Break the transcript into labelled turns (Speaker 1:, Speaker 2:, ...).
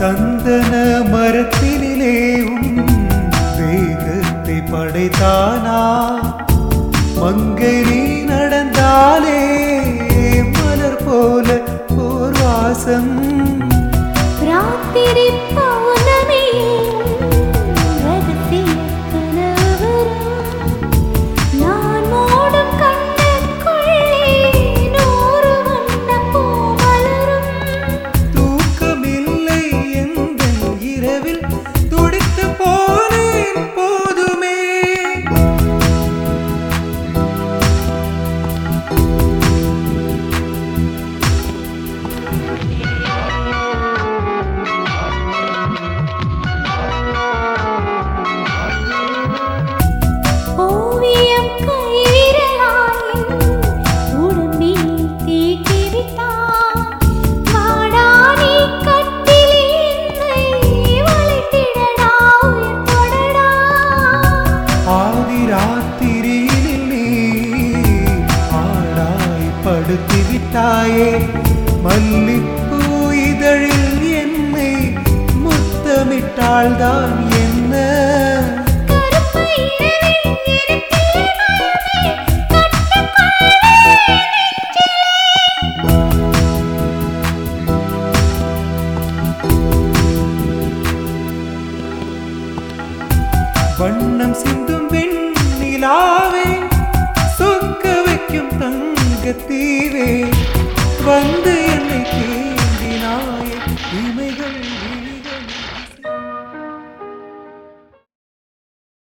Speaker 1: சந்தன மரத்தினிலே உன் வேகத்தை படைத்தானா மங்கை நீ நடந்தாலே மலர் போல ஓர் வாசம்
Speaker 2: ராத்திரி பௌர்ணமி ரகசிய கனவு நான் மூடும் கண்ணுக்குள்ளே நூறு வண்ண பூ மலரும்
Speaker 1: தூக்கமில்லை எந்த இரவில் துடித்து போனேன் போதுமே
Speaker 2: ஓவியம் கைவிரலாய் உடம்பில் தீட்டிவிட்டான் வாடானி கட்டிலே என்னை வளைத்திடடா உயிர் தொடடா
Speaker 1: ஆதி ராத்திரியில் நீ ஆடாய் படுத்தி விட்டாயே மல்லிப்பூ இதழில் என்னை முத்தமிட்டாள்தான் என்ன
Speaker 2: கருப்பு இரவில் இருட்டிலே மனமே கட்டுக்கொள்ளே
Speaker 1: வண்ணம் சிந்தும் வெண்ணிலாவே சொக்க வைக்கும் தங்கத்தீவே வந்து என்னை தேடினாயே இமைகள் விழி